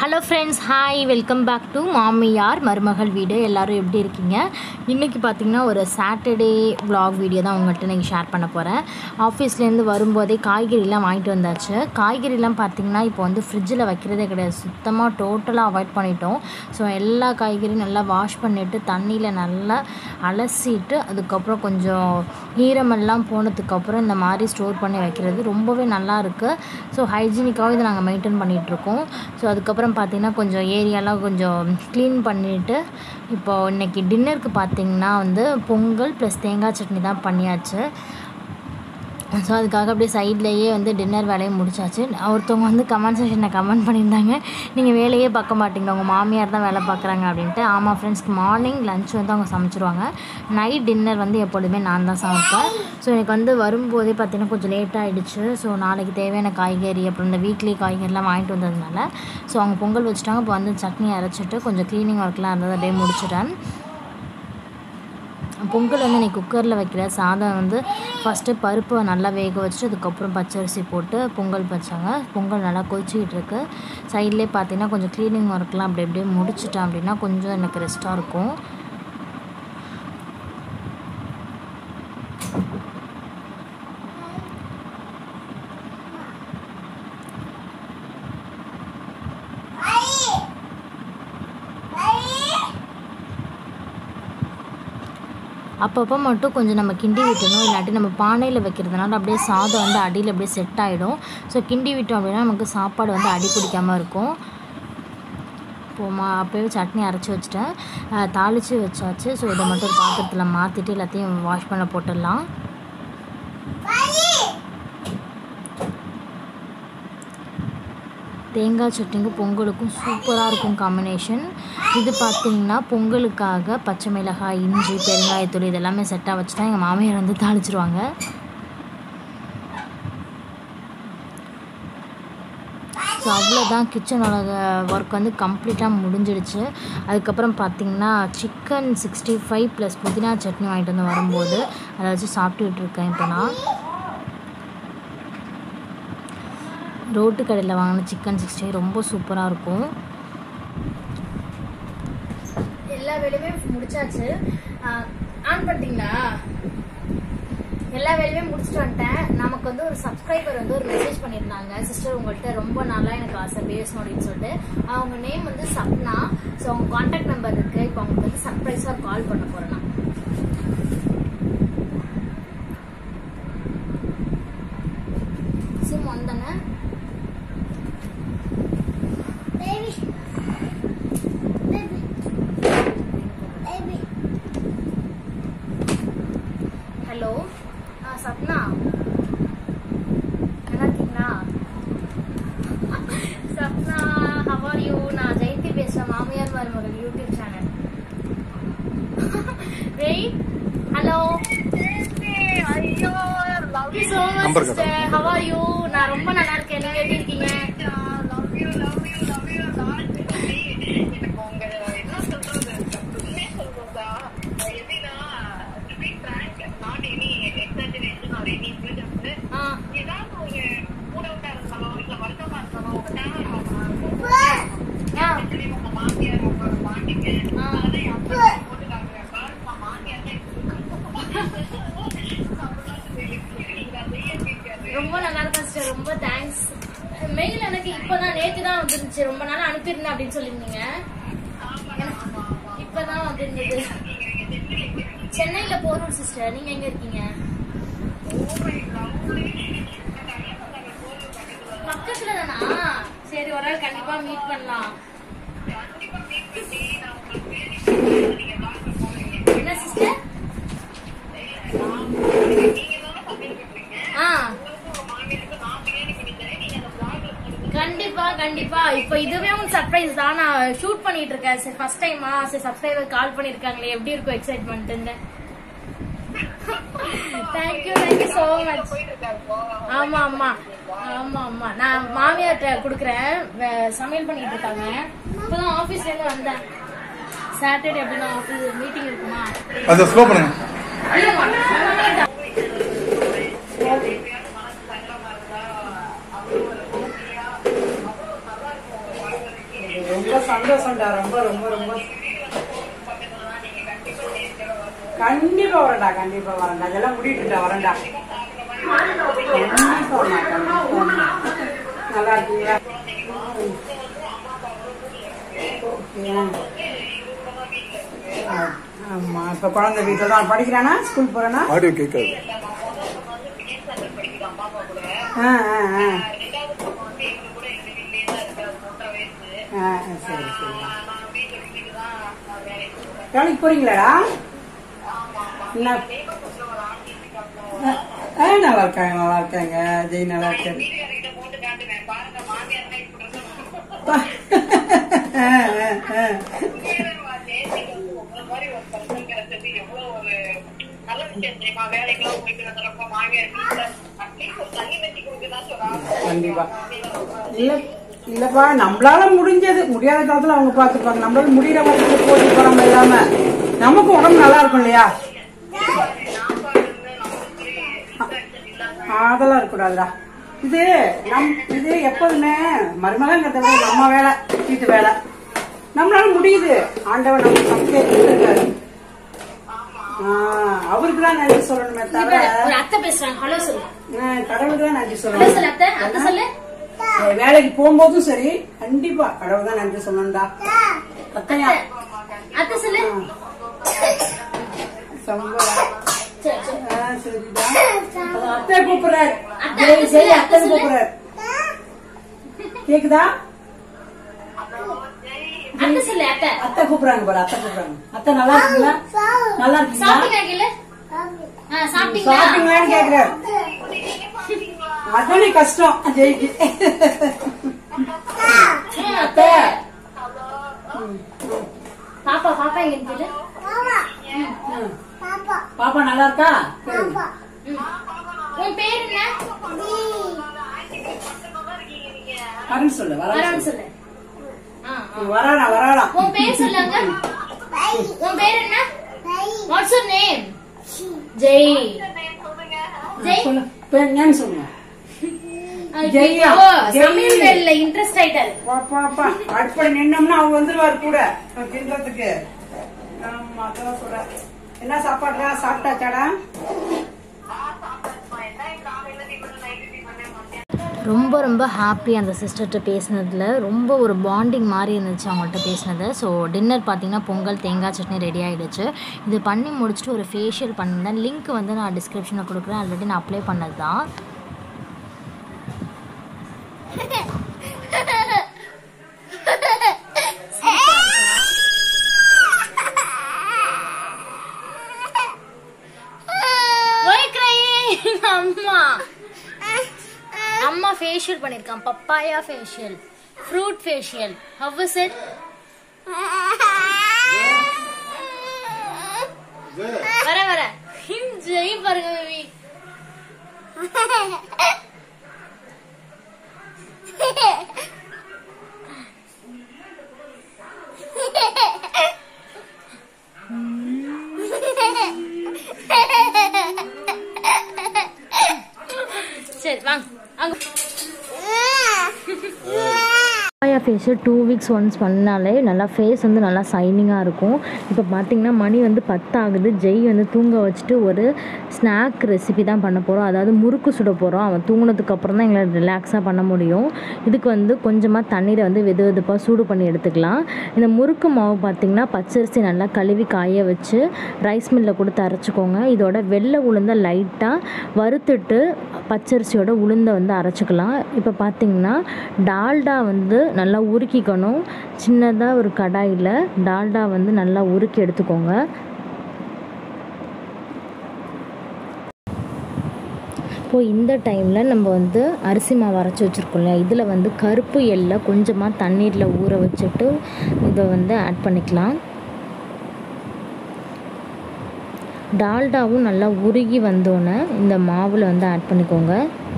Hello friends hi welcome back to மாமியார் மருமகள் வீடு எல்லோரும் எப்படி இருக்கீங்க இன்றைக்கி பார்த்தீங்கன்னா ஒரு சாட்டர்டே vlog வீடியோ தான் உங்கள்கிட்ட நீங்கள் ஷேர் பண்ண போகிறேன் ஆஃபீஸ்லேருந்து வரும்போதே காய்கறிலாம் வாங்கிட்டு வந்தாச்சு காய்கறிலாம் பார்த்தீங்கன்னா இப்போ வந்து ஃப்ரிட்ஜில் வைக்கிறதே கிடையாது சுத்தமாக டோட்டலாக அவாய்ட் பண்ணிட்டோம் ஸோ எல்லா காய்கறியும் நல்லா வாஷ் பண்ணிவிட்டு தண்ணியில் நல்லா அலசிட்டு அதுக்கப்புறம் கொஞ்சம் ஈரமெல்லாம் போனதுக்கப்புறம் இந்த மாதிரி ஸ்டோர் பண்ணி வைக்கிறது ரொம்பவே நல்லா இருக்குது ஸோ ஹைஜீனிக்காகவும் இதை நாங்கள் மெயின்டைன் பண்ணிகிட்ருக்கோம் ஸோ அதுக்கப்புறம் பார்த்தீங்கன்னா கொஞ்சம் ஏரியாலாம் கொஞ்சம் க்ளீன் பண்ணிவிட்டு இப்போது இன்றைக்கி டின்னருக்கு பார்த்தீங்கன்னா வந்து பொங்கல் ப்ளஸ் தேங்காய் சட்னி தான் பண்ணியாச்சு ஸோ அதுக்காக அப்படியே சைட்லேயே வந்து டின்னர் வேலையை முடிச்சாச்சு ஒருத்தவங்க வந்து கமெண்ட் செக்ஷனில் கமெண்ட் பண்ணியிருந்தாங்க நீங்கள் வேலையே பார்க்க மாட்டீங்க உங்கள் மாமியார் தான் வேலை பார்க்குறாங்க அப்படின்ட்டு ஆமாம் ஃப்ரெண்ட்ஸ்க்கு மார்னிங் லஞ்ச் வந்து அவங்க சமைச்சிருவாங்க நைட் டின்னர் வந்து எப்பொழுதுமே நான் தான் சமைப்பேன் ஸோ எனக்கு வந்து வரும்போதே பார்த்தீங்கன்னா கொஞ்சம் லேட் ஆகிடுச்சு ஸோ நாளைக்கு தேவையான காய்கறி அப்புறம் இந்த வீக்லி காய்கறிலாம் வாங்கிட்டு வந்ததுனால ஸோ அவங்க பொங்கல் வச்சுட்டாங்க இப்போ வந்து சட்னி அரைச்சிட்டு கொஞ்சம் க்ளீனிங் ஒர்க்லாம் இருந்தது அப்படியே முடிச்சிட்டேன் பொங்கல் வந்து நீ குக்கரில் வைக்கிற சாதம் வந்து ஃபஸ்ட்டு பருப்பை நல்லா வேக வச்சுட்டு அதுக்கப்புறம் பச்சரிசி போட்டு பொங்கல் வச்சாங்க பொங்கல் நல்லா கொதிச்சிக்கிட்டு இருக்கு சைட்லேயே பார்த்தீங்கன்னா கொஞ்சம் க்ளீனிங் ஒர்க்லாம் அப்படி அப்படியே முடிச்சிட்டேன் அப்படின்னா கொஞ்சம் எனக்கு ரெஸ்ட்டாக இருக்கும் அப்பப்போ மட்டும் கொஞ்சம் நம்ம கிண்டி விட்டணும் இல்லாட்டி நம்ம பானையில் வைக்கிறதுனால அப்படியே சாதம் வந்து அடியில் அப்படியே செட் ஆகிடும் ஸோ கிண்டி விட்டோம் அப்படின்னா நமக்கு சாப்பாடு வந்து அடி பிடிக்காமல் இருக்கும் போமா அப்போயே சட்னி அரைச்சி வச்சுட்டேன் அஹ் தாளித்து வச்சாச்சு ஸோ இதை மட்டும் ஒரு பாத்திரத்தில் மாற்றிட்டு எல்லாத்தையும் வாஷ் பண்ண போட்டுடலாம் தேங்காய் சட்னிக்கும் பொங்கலுக்கும் சூப்பராக இருக்கும் காம்பினேஷன் இது பார்த்திங்கன்னா பொங்கலுக்காக பச்சை மிளகாய் இஞ்சி பெருங்காயத்தூள் இதெல்லாமே செட்டாக வச்சுட்டா எங்கள் மாமியார் வந்து தாளிச்சிருவாங்க ஸோ அவ்வளோதான் கிச்சனோட ஒர்க் வந்து கம்ப்ளீட்டாக முடிஞ்சிடுச்சு அதுக்கப்புறம் பார்த்திங்கன்னா சிக்கன் சிக்ஸ்டி ஃபைவ் ப்ளஸ் புதினா சட்னி வாங்கிட்டு வந்து வரும்போது அதை வச்சு சாப்பிட்டுக்கிட்டு இருக்கேன் இப்போ நான் ரோட்டு கடையில் வாங்கின சிக்கன் சிக்ஸ்டி ரொம்ப சூப்பராக இருக்கும் எல்லா வேலையுமே முடிச்சாச்சு ஆன் பண்ணிட்டீங்களா எல்லா வேலையுமே முடிச்சுட்டு வந்துட்டேன் நமக்கு வந்து ஒரு சப்ஸ்கிரைபர் வந்து ஒரு மெசேஜ் பண்ணியிருந்தாங்க சிஸ்டர் உங்கள்கிட்ட ரொம்ப நாளா எனக்கு ஆசை பேசணும் அப்படின்னு சொல்லிட்டு அவங்க நேம் வந்து சப்னா ஸோ அவங்க கான்டாக்ட் நம்பர் இருக்கு இப்போ அவங்களுக்கு வந்து சர்ப்ரைஸாக கால் பண்ண போறேன் நான் சிம் வந்தானே ஹலோ ஆ சப்னா நல்லா இருக்கீங்களா சப்னா ஹவ் ஆர் யூ நான் ஜெயந்தி பேசுறேன் மாமியார் மருமகள் YouTube channel wait hello so much sister how are you நான் ரொம்ப நல்லா இருக்கேன் நீங்க எப்படி இருக்கீங்க ஆ ஆ ரொம்ப நல்லா இருக்கும் சிஸ்டர் ரொம்ப தேங்க்ஸ் மெயில் எனக்கு இப்பதான் நேத்து தான் வந்துருந்துச்சு ரொம்ப நாள் அனுப்பியிருந்தேன் அப்படின்னு சொல்லியிருந்தீங்க இப்பதான் வந்திருந்தது சென்னையில போறோம் சிஸ்டர் நீங்க எங்க இருக்கீங்க பக்கத்துல தானா சரி ஒரு நாள் கண்டிப்பா மீட் பண்ணலாம் என்ன சிஸ்டர் ஆ கண்டிப்பா கண்டிப்பா இப்ப இதுவே ஒரு சர்ப்ரைஸ் தான் நான் ஷூட் பண்ணிட்டு இருக்கேன் சரி ஃபர்ஸ்ட் டைமா சரி சப்ஸ்கிரைபர் கால் பண்ணிருக்காங்களே எப்படி இருக்கும் excitement thank you thank you so much ஆமா ஆமா ஆமா ஆமா நான் மாமியார்ட்ட குடுக்குறேன் வே- சமையல் பண்ணிட்டு இருக்காங்க இப்பதான் ஆபீஸ்ல இருந்து வந்தேன் சாட்டர்டே அப்படின்னா ஆபீஸ் மீட்டிங் இருக்குமா அதை ஸ்லோ பண்ணுங்க இல்லம்மா, ரொம்ப சந்தோஷம்டா ரொம்ப ரொம்ப ரொம்ப கண்டிப்பா வரேன்டா கண்டிப்பா வரேன்டா இதெல்லாம் முடிட்டுட்டா வரேன்டா கண்டிப்பா வரேன், கண்டிப்பா வரேன். நல்லா இருக்கீங்களா ஓகே. ஆ, ஆமா இப்ப குழந்தை வீட்டுல தான் படிக்கிறானா ஸ்கூல் போறானா ஆடியோ கேட்காது ஆ ஆ ஆ ஆ சரி சரி வேலைக்கு போறீங்களாடா என்ன ஆ, ஆ, நல்லா இருக்காங்க நல்லா இருக்காங்க ஜெய் நல்லா இருக்காங்க ஆ, ஆ, ஆ. கண்டிப்பா இல்ல இல்லப்பா நம்மளால முடிஞ்சது முடியாத காலத்துல அவங்க பாத்துப்பாங்க நம்மளால முடியற வரைக்கும் போட்டி போறாம இல்லாம நமக்கு உடம்பு நல்லா இருக்கும் இல்லையா அதெல்லாம் இருக்கக்கூடாதுடா இது நம் இது எப்போதுமே மருமகங்கிறத விட நம்ம வேலை வீட்டு வேலை நம்மளால முடியுது ஆண்டவன் நமக்கு நமக்கே கொடுத்திருக்காரு. ஆ, அவருக்கு தான் நன்றி சொல்லணுமே தவிர ஒரு அத்தை பேசுறாங்க ஹலோ சொல்லு ஆ, கடவுளுக்கு தான் நன்றி ஹலோ சொல்லு அத்தை அத்தை சொல்லணும் சொல்லு ஏய், வேலைக்கு போகும்போதும் சரி கண்டிப்பா கடவுள் தான் நன்றி சொல்லணும்டா அத்தையா அத்தை சொல்லு சம்பா சரி சரி ஆ, சரிடா அது அத்தை கூப்பிடுறாரு அத்தை, ஜெய், அத்தை ஜெய், சொல்லு, அத்தை அத்தை சொல்லு. கூப்பிடுறாரு கேக்குதா அத்தை சொல்லு அத்தை அத்தை கூப்பிடுறாங்க பாரு அத்தை கூப்பிடுறாங்க அத்தை நல்லா இருக்கீங்களா நல்லா இருக்கீங்களா சாப்பிட்டீங்களா கேளு ஆ, சாப்பிட்டீங்களா சாப்பிட்டீங்களான்னு கேக்குறாரு அதானே கஷ்டம் ஜெய்க்கு ம், அத்தை பாப்பா பாப்பா எங்க கேளு ம். பாப்பா நல்லா இருக்கா கேளுங்க. ம். உன் பேர் என்ன வரேன்னு சொல்லு வரேன்னு வரவன் சொல்லு சொல்லு ஆ, ஆ. வரானா வரானா உன் பேர் சொல்லுங்க உன் பேர் என்ன what's your name Jay Jay சொல்லு பேர் என்னன்னு சொல்லுங்க ஐயோ, ஜெய்யா, ஜெய். சமையல் வேலையில இன்ட்ரெஸ்ட் ஆயிட்டாரு பாப்பா பாப்பா அடுப்படி நின்னோம்னா அவங்க வந்துருவாரு கூட தின்றதுக்கு ஆமா அதான் சொல்றேன் என்ன சாப்பாடுறா சாப்பிட்டாச்சாடா ரொம்ப ரொம்ப ஹாப்பி அந்த சிஸ்டர்கிட்ட பேசினதில் ரொம்ப ஒரு பாண்டிங் மாதிரி இருந்துச்சு அவங்கள்ட்ட பேசினது ஸோ டின்னர் பார்த்தீங்கன்னா பொங்கல் தேங்காய் சட்னி ரெடி ஆகிடுச்சு இது பண்ணி முடிச்சுட்டு ஒரு ஃபேஷியல் பண்ணியிருந்தேன் லிங்க் வந்து நான் டிஸ்கிரிப்ஷனில் கொடுக்குறேன் ஆல்ரெடி நான் அப்ளை பண்ணது தான் அம்மா அம்மா ஃபேஷியல் பண்ணிருக்கான் papaya facial fruit facial how is it வர வர ஜெய் பாருங்க பேபி சரி வாங்க அங்க papaya facial two weeks once பண்ணாலே நல்லா ஃபேஸ் வந்து நல்லா சைனிங்காக இருக்கும் இப்போ பார்த்தீங்கன்னா மணி வந்து பத்தாகுது ஜெய் வந்து தூங்க வச்சுட்டு ஒரு ஸ்நாக் ரெசிபி தான் பண்ண போகிறோம் அதாவது முறுக்கு சுட போகிறோம் அவன் தூங்கினதுக்கு அப்புறம் தான் எங்களால் ரிலாக்ஸாக பண்ண முடியும் இதுக்கு வந்து கொஞ்சமாக தண்ணீரை வந்து வெது வெதுப்பாக சூடு பண்ணி எடுத்துக்கலாம் இந்த முறுக்கு மாவு பார்த்திங்கன்னா பச்சரிசி நல்லா கழுவி காய வச்சு ரைஸ் மில்லில் கொடுத்து அரைச்சிக்கோங்க இதோட வெள்ளை உளுந்த லைட்டாக வறுத்துட்டு பச்சரிசியோட உளுந்தை வந்து அரைச்சிக்கலாம் இப்போ பார்த்திங்கன்னா டால்டா வந்து நல்லா உருக்கிக்கணும் சின்னதாக ஒரு கடாயில் டால்டா வந்து நல்லா உருக்கி எடுத்துக்கோங்க இப்போ இந்த டைமில் நம்ம வந்து அரிசி மாவு அரைச்சி வச்சுருக்கோம் இல்லையா இதில் வந்து கருப்பு எள்ளை கொஞ்சமாக தண்ணீரில் ஊற வச்சுட்டு இதை வந்து ஆட் பண்ணிக்கலாம் டால்டாவும் நல்லா உருகி வந்தோன்னே இந்த மாவில் வந்து ஆட் பண்ணிக்கோங்க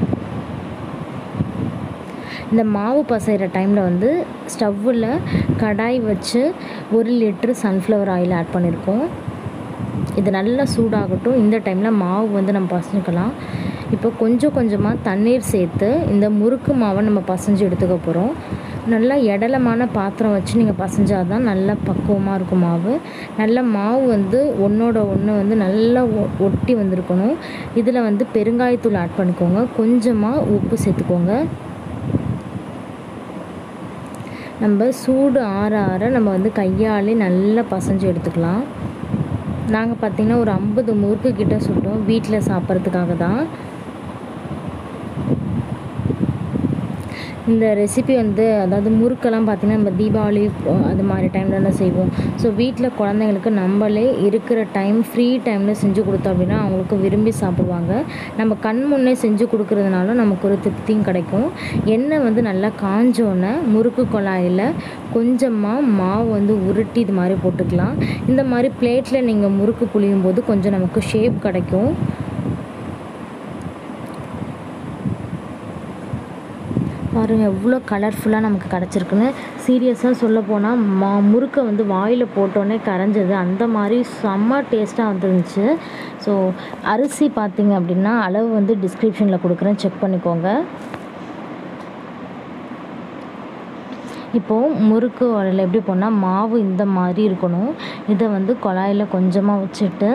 இந்த மாவு பசைகிற டைமில் வந்து ஸ்டவ்வில் கடாய் வச்சு ஒரு லிட்ரு சன்ஃப்ளவர் ஆயில் ஆட் பண்ணியிருக்கோம் இது நல்லா சூடாகட்டும் இந்த டைமில் மாவு வந்து நம்ம பசஞ்சுக்கலாம் இப்போ கொஞ்சம் கொஞ்சமாக தண்ணீர் சேர்த்து இந்த முறுக்கு மாவை நம்ம பசைஞ்சு எடுத்துக்க போகிறோம் நல்லா எடலமான பாத்திரம் வச்சு நீங்கள் பசைஞ்சால் தான் நல்லா பக்குவமாக இருக்கும் மாவு நல்லா மாவு வந்து ஒன்றோட ஒன்று வந்து நல்லா ஒ- ஒட்டி வந்திருக்கணும் இதில் வந்து பெருங்காயத்தூள் ஆட் பண்ணிக்கோங்க கொஞ்சமாக உப்பு சேர்த்துக்கோங்க நம்ம சூடு ஆற ஆற நம்ம வந்து கையாலே நல்லா பசைஞ்சு எடுத்துக்கலாம் நாங்கள் பார்த்திங்கன்னா ஒரு ஐம்பது முறுக்கு கிட்ட சுட்டோம் வீட்டில் சாப்பிட்றதுக்காக தான் இந்த ரெசிபி வந்து அதாவது முறுக்கெல்லாம் பார்த்திங்கன்னா நம்ம தீபாவளி அஹ், அது மாதிரி டைமில் தான் செய்வோம் ஸோ வீட்டில் குழந்தைங்களுக்கு நம்மளே இருக்கிற டைம் ஃப்ரீ டைமில் செஞ்சு கொடுத்தோம் அப்படின்னா அவங்களுக்கு விரும்பி சாப்பிடுவாங்க நம்ம கண் முன்னே செஞ்சு கொடுக்கறதுனால நமக்கு ஒரு திருப்தியும் கிடைக்கும் எண்ணெய் வந்து நல்லா காஞ்சோன்னே முறுக்கு குழாயில் கொஞ்சமாக மாவு வந்து உருட்டி இது மாதிரி போட்டுக்கலாம் இந்த மாதிரி பிளேட்டில் நீங்கள் முறுக்கு புளியும் போது கொஞ்சம் நமக்கு ஷேப் கிடைக்கும் பாருங்க எவ்வளோ கலர்ஃபுல்லாக நமக்கு கிடச்சிருக்குன்னு சீரியஸாக சொல்ல போனால் மா முறுக்கை வந்து வாயில் போட்டோன்னே கரைஞ்சது அந்த மாதிரி செம்ம டேஸ்ட்டாக வந்துருந்துச்சு ஸோ அரிசி பார்த்தீங்க அப்படின்னா அளவு வந்து டிஸ்கிரிப்ஷனில் கொடுக்குறேன் செக் பண்ணிக்கோங்க இப்போது முறுக்கு உரல் எப்படி போனால் மாவு இந்த மாதிரி இருக்கணும் இதை வந்து குழாயில் கொஞ்சமாக வச்சுட்டு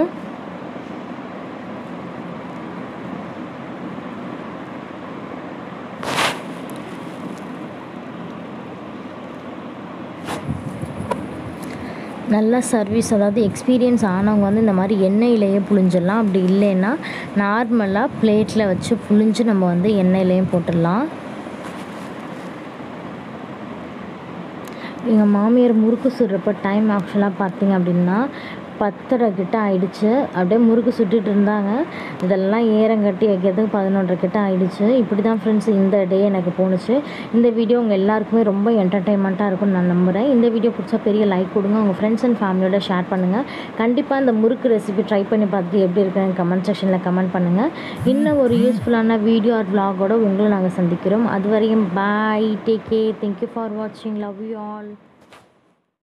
நல்லா சர்வீஸ் அதாவது எக்ஸ்பீரியன்ஸ் ஆனவங்க வந்து இந்த மாதிரி எண்ணெயிலேயே புழிஞ்சிடலாம் அப்படி இல்லைன்னா நார்மலாக பிளேட்டில் வச்சு புழிஞ்சு நம்ம வந்து எண்ணெயிலையும் போட்டுடலாம் எங்கள் மாமியார் முறுக்கு சுடுறப்ப டைம் ஆக்சுவலாக பார்த்தீங்க அப்படின்னா பத்தரை கிட்ட ஆயிடுச்சு அப்படியே முறுக்கு சுட்டுட்டு இருந்தாங்க இதெல்லாம் ஏரங்கட்டி வைக்கிறதுக்கு பதினொன்றரை கிட்ட ஆயிடுச்சு இப்படி தான் ஃப்ரெண்ட்ஸ் இந்த டே எனக்கு போணுச்சு இந்த வீடியோ உங்கள் எல்லாருக்குமே ரொம்ப என்டர்டைன்மெண்ட்டாக இருக்கும்னு நான் நம்புகிறேன் இந்த வீடியோ பிடிச்சா பெரிய லைக் கொடுங்க உங்கள் ஃப்ரெண்ட்ஸ் அண்ட் ஃபேமிலியோட ஷேர் பண்ணுங்கள் கண்டிப்பாக இந்த முறுக்கு ரெசிபி ட்ரை பண்ணி பார்த்துட்டு எப்படி இருக்குன்னு கமெண்ட் செக்ஷனில் கமெண்ட் பண்ணுங்கள் இன்னும் ஒரு யூஸ்ஃபுல்லான வீடியோ ஆர் vlog-ஓட உங்களை நாங்கள் சந்திக்கிறோம் அது வரையும் bye take care thank you for வாட்சிங் லவ் யூ ஆல்